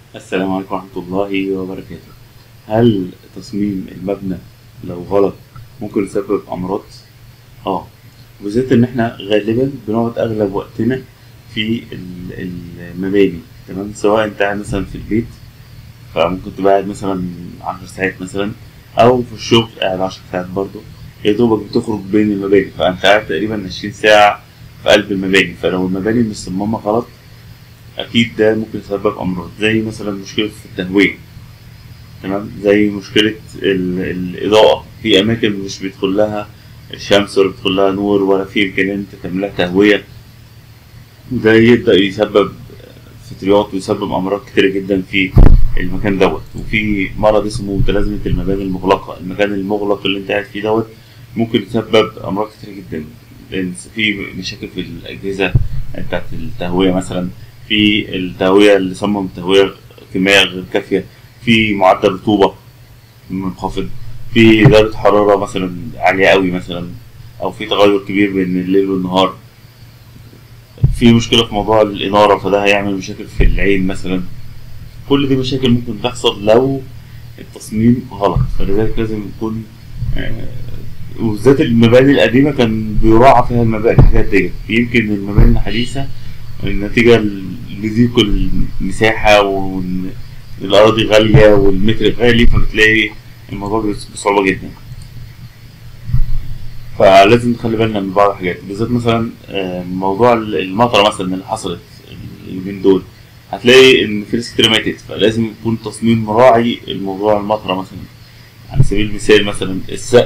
السلام عليكم ورحمة الله وبركاته هل تصميم المبنى لو غلط ممكن يسبب أمراض؟ اه بالذات إن احنا غالبا بنقعد أغلب وقتنا في ال- المباني تمام سواء أنت قاعد مثلا في البيت فممكن تبقى قاعد مثلا عشر ساعات مثلا أو في الشغل قاعد عشر ساعات برضه يا دوبك بتخرج بين المباني فأنت قاعد تقريبا عشرين ساعة في قلب المباني فلو المباني مصممة غلط اكيد ده ممكن يسبب امراض زي مثلا مشكله في التهويه تمام زي مشكله ال- الاضاءه في اماكن مش بيدخل لها الشمس ولا بيدخل لها نور ولا في امكانيه انت تعمل لها تهويه ده يبدا يسبب فطريات ويسبب امراض كتيره جدا في المكان دوت وفي مرض اسمه متلازمه المباني المغلقه المكان المغلق اللي انت قاعد فيه دوت ممكن يسبب امراض كتيره جدا لان في مشاكل في الاجهزه بتاعت التهويه مثلا في التهوية اللي صمم التهوية كمية غير كافية في معدل رطوبة منخفض في درجة حرارة مثلا عالية قوي مثلا أو في تغير كبير بين الليل والنهار في مشكلة في موضوع الإنارة فده هيعمل مشاكل في العين مثلا كل دي مشاكل ممكن تحصل لو التصميم غلط فلذلك لازم يكون آه، وبالذات المباني القديمة كان بيراعى فيها المباني الحاجات ديت يمكن المباني الحديثة النتيجة لضيق المساحة وإن الأراضي غالية والمتر غالي فبتلاقي الموضوع بيص- بصعوبة جدا فلازم نخلي بالنا من بعض الحاجات بالذات مثلا آه، موضوع المطرة مثلا اللي حصلت اليومين دول هتلاقي إن في ناس كتير ماتت فلازم يكون تصميم مراعي الموضوع المطرة مثلا على سبيل المثال مثلا السقف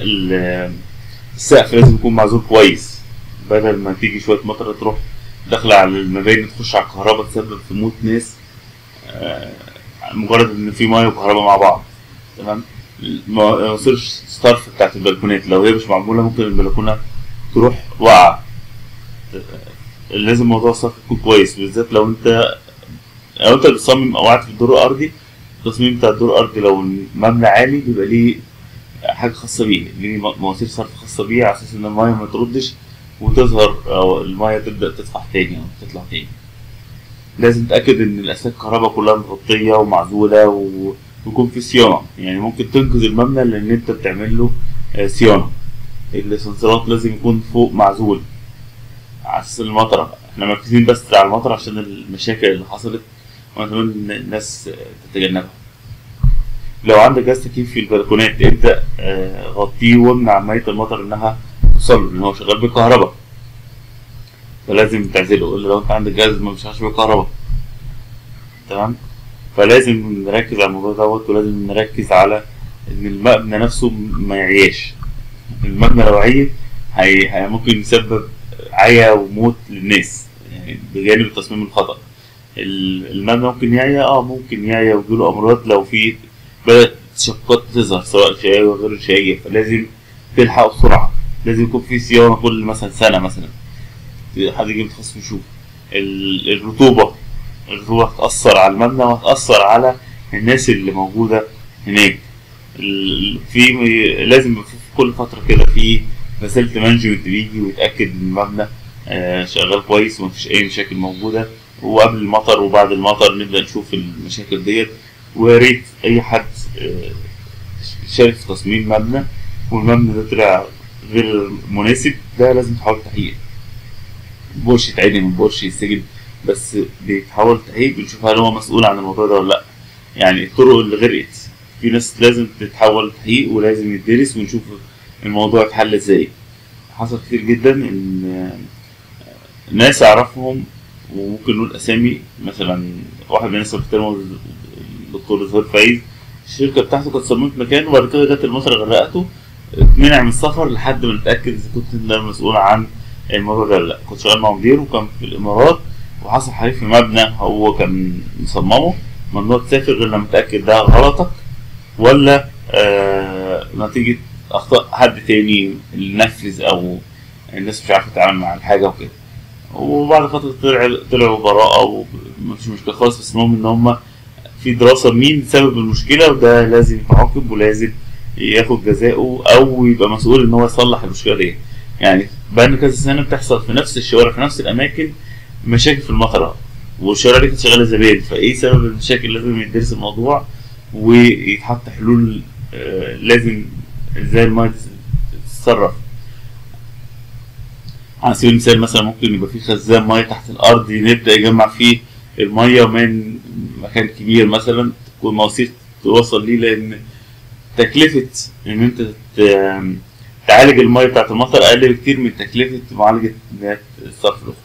السقف لازم يكون معزول كويس بدل ما تيجي شوية مطرة تروح داخلة على المباني تخش على الكهرباء تسبب في موت ناس آه، مجرد ان في ميه وكهرباء مع بعض تمام مواسير الصرف بتاعت البلكونات لو هي مش معموله ممكن البلكونه تروح واقعه آه، لازم موضوع الصرف يكون كويس بالذات لو انت لو انت بتصمم او قاعد في الدور الارضي التصميم بتاع الدور الارضي لو المبنى عالي بيبقى ليه حاجه خاصه بيه ليه مواسير صرف خاصه بيه على اساس ان الميه ما تردش وتظهر او الميه تبدا تطفح تاني او تطلع تاني لازم تتاكد ان الاسلاك الكهرباء كلها مغطيه ومعزوله و- ويكون في صيانه يعني ممكن تنقذ المبنى لان انت بتعمل له آه، صيانه الاسانسيرات لازم يكون فوق معزول على اساس المطره احنا مركزين بس على المطر عشان المشاكل اللي حصلت ونتمنى ان الناس آه، تتجنبها لو عندك جهاز تكييف في البلكونات ابدا آه، غطيه وامنع ميه المطر انها توصل له لان هو شغال بالكهرباء فلازم تعزله الا لو انت عندك جهاز ما بيشتغلش بالكهرباء تمام فلازم نركز على الموضوع دوت ولازم نركز على ان المبنى نفسه ما يعياش المبنى لو عيه هي... هي ممكن يسبب عيا وموت للناس يعني بجانب التصميم الخطأ ال- المبنى ممكن يعيا اه ممكن يعيا ويجيله امراض لو في بدأت تشققات تظهر سواء شقية وغير شقية فلازم تلحق بسرعة لازم يكون في صيانة كل مثلا سنة مثلا حد يجي متخصص يشوف ال- الرطوبة الرطوبة هتأثر على المبنى وهتأثر على الناس اللي موجودة هناك ال- في لازم يبقى في كل فترة كده في فاسيلتي مانجمنت بيجي ويتأكد إن المبنى آه، شغال كويس ومفيش أي مشاكل موجودة وقبل المطر وبعد المطر نبدأ نشوف المشاكل ديت ويا ريت أي حد آه، شارك في تصميم مبنى والمبنى ده طلع غير مناسب ده لازم تحاول تحقيق بورش يتعدم بورش يتسجن بس بيتحول تحقيق بنشوف هل هو مسؤول عن الموضوع ده ولا لا يعني الطرق اللي غرقت في ناس لازم تتحول تحقيق ولازم يدرس ونشوف الموضوع اتحل ازاي حصل كتير جدا ان ناس اعرفهم وممكن نقول اسامي مثلا واحد من الناس اللي بيحترمه الدكتور زهير فايز الشركه بتاعته كانت صممت مكان وبعد كده جت المطر غرقته اتمنع من السفر لحد ما نتاكد اذا كنت انت مسؤول عن الموضوع ده ولا لا كنت شغال مع مدير وكان في الامارات وحصل حريق في مبنى هو كان مصممه ممنوع تسافر غير لما تتاكد ده غلطك ولا آه نتيجه اخطاء حد تاني اللي نفذ او الناس مش عارفه تتعامل مع الحاجه وكده وبعد فتره طلع طلعوا براءه ومفيش مشكله خالص بس المهم ان هم في دراسه مين سبب المشكله وده لازم يتعاقب ولازم ياخد جزاؤه او يبقى مسؤول ان هو يصلح المشكله دي يعني بقالنا كذا سنه بتحصل في نفس الشوارع في نفس الاماكن مشاكل في المطره والشوارع دي كانت شغاله زمان فايه سبب المشاكل لازم يدرس الموضوع ويتحط حلول آه، لازم ازاي الميه تتصرف على سبيل المثال مثلا ممكن يبقى في خزان ميه تحت الارض نبدا يجمع فيه الميه من مكان كبير مثلا تكون مواسير توصل ليه لان تكلفه ان انت ت- تعالج الميه بتاعت المطر اقل بكتير من تكلفه معالجه الصرف الاخرى